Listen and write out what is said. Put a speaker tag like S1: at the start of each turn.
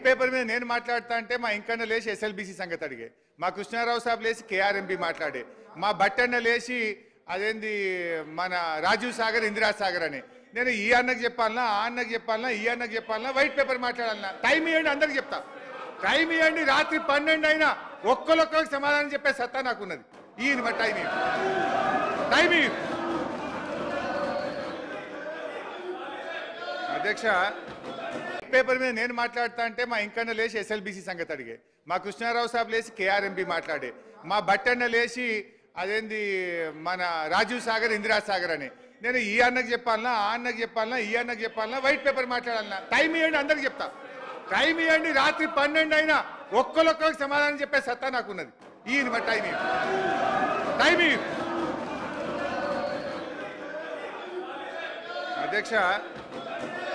S1: Paper మీద నేను మాట్లాడతా అంటే మా ఇంకన్న లేచి ఎస్ఎల్బిసి సంగతి అడిగే మా కృష్ణారావు సాబ్ లేచి కేఆర్ఎంపీ మాట్లాడే మా బట్టన్న లేచి అదేంది మన రాజీవ్ సాగర్ ఇందిరా సాగర్ అని నేను ఈ అన్నకి చెప్పాలనా ఆ అన్నకి చెప్పాలనా ఈ అన్నకి చెప్పాలనా వైట్ పేపర్ మాట్లాడాలన్నా టైం ఇవ్వండి అందరికి చెప్తా టైం ఇవ్వండి రాత్రి పన్నెండు అయినా ఒక్కరొక్కరికి సమాధానం చెప్పే సత్తా నాకున్నది ఈ మరి టైం ఇవ్వు. టైం ఇవ్వు. అధ్యక్ష పేపర్ మీద నేను మాట్లాడతా అంటే మా ఇంకన్న లేచి ఎస్ఎల్బిసి సంగతి అడిగే మా కృష్ణారావు సాబ్ లేచి కేఆర్ఎంపీ మాట్లాడే మా బట్టన్న లేచి అదేంది మన రాజీవ్ సాగర్ ఇందిరా సాగర్ అని నేను ఈ అన్నకి చెప్పాలనా ఆ అన్నకి చెప్పాలనా ఈ అన్నకి చెప్పాలనా వైట్ పేపర్ మాట్లాడాలన్నా టైం ఇవ్వండి అందరికి చెప్తా టైం ఇవ్వండి రాత్రి పన్నెండు అయినా ఒక్కరొక్కరికి సమాధానం చెప్పే సత్తా నాకున్నది ఈ మరి టైం ఇవ్వు. టైం ఇవ్వు. అధ్యక్ష